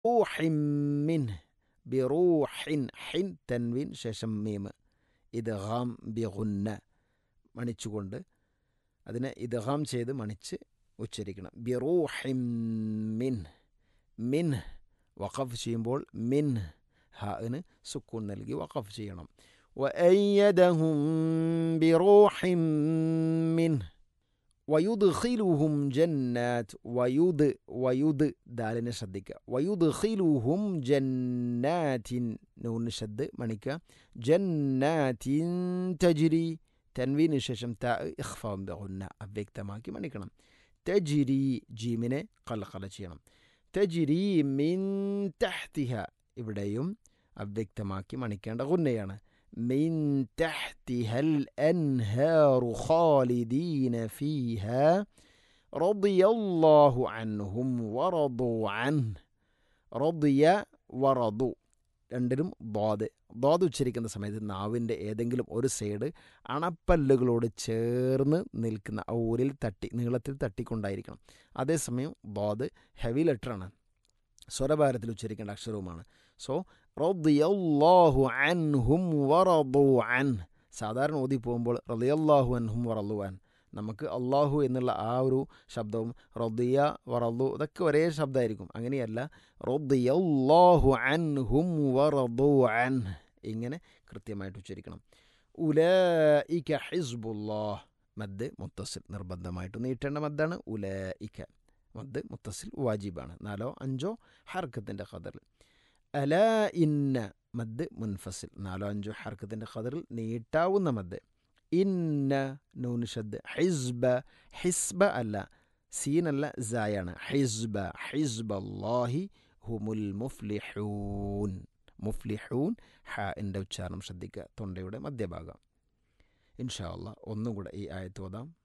റൂഹിം മിൻ ബിറൂഹിൻ ഹിൻ തൻവീൻ ശേഷം മീം ഇദ്ഗാം ബിഗുന്ന മണിച്ചുകൊണ്ട് അതിനെ ഇദ്ഗാം ചെയ്ത് മണിച്ച് ഉച്ചരിക്കണം ബിറൂഹിം മിൻ മിൻ വഖഫ് ചെയ്യുമ്പോൾ മിൻ ഹാന് സുക്കൂൺ നൽകി വഖഫ് ചെയ്യണം وأيدهم بروح منه ويدخلهم جنات ويد ويد دالنا شدك ويدخلهم جنات نون شد منك جنات تجري تنوين الششم تاء إخفاء بغنى أبيك تماكي منكنا تجري جيمنه قلقل ചെയ്യണം تجري من تحتها ഇവിടെയും അവ്യക്തമാക്കി മണിക്കേണ്ട ഗുന്നയാണ് من تحتها الأنهار خالدين فيها رضي الله عنهم ورضوا عنه رضي ورضوا രണ്ടിലും ദ്വാദ് ദ്വാദ് ഉച്ചരിക്കുന്ന സമയത്ത് നാവിൻ്റെ ഏതെങ്കിലും ഒരു സൈഡ് അണപ്പല്ലുകളോട് ചേർന്ന് നിൽക്കുന്ന ഊരിൽ തട്ടി നീളത്തിൽ തട്ടിക്കൊണ്ടായിരിക്കണം അതേസമയം ദ്വാദ് ഹെവി ലെറ്ററാണ് സ്വരഭാരത്തിൽ ഉച്ചരിക്കേണ്ട അക്ഷരവുമാണ് സോ റദിയല്ലാഹു അൻഹും വറദു അൻ സാധാരണ ഓതി പോകുമ്പോൾ റദിയല്ലാഹു അൻഹും വറദു അൻ നമുക്ക് അള്ളാഹു എന്നുള്ള ആ ഒരു ശബ്ദവും റദിയ വറദു ഇതൊക്കെ ഒരേ ശബ്ദമായിരിക്കും അങ്ങനെയല്ല റദിയല്ലാഹു അൻഹും വറദു അൻ ഇങ്ങനെ കൃത്യമായിട്ട് ഉച്ചരിക്കണം ഉലഇക ഹിസ്ബുല്ലാഹ് മദ് മുത്തസിൽ നിർബന്ധമായിട്ട് നീട്ടേണ്ട മദ്ദാണ് ഉലഇക മദ് മുത്തസിൽ വാജിബാണ് നാലോ അഞ്ചോ ഹർക്കത്തിൻ്റെ ഖദറിൽ അല ഇന്ന മദ് മുൻഫസിൽ നാലോ അഞ്ചോ ഹർക്കത്തിൻ്റെ ഖദറിൽ നീട്ടാവുന്ന മദ് ഇന്ന നൂന് ഷദ് ഹിസ്ബ ഹിസ്ബ അല്ല സീനല്ല സായാണ് ഹിസ്ബ ഹിസ്ബ അല്ലാഹി ഹുമുൽ മുഫ്ലിഹൂൻ മുഫ്ലിഹൂൻ ഹ എൻ്റെ ഉച്ചാരണം ശ്രദ്ധിക്കുക തൊണ്ടയുടെ മധ്യഭാഗം ഇൻഷാ അള്ളാഹ് ഒന്നും കൂടെ ഈ ആയത്ത് ഓതാം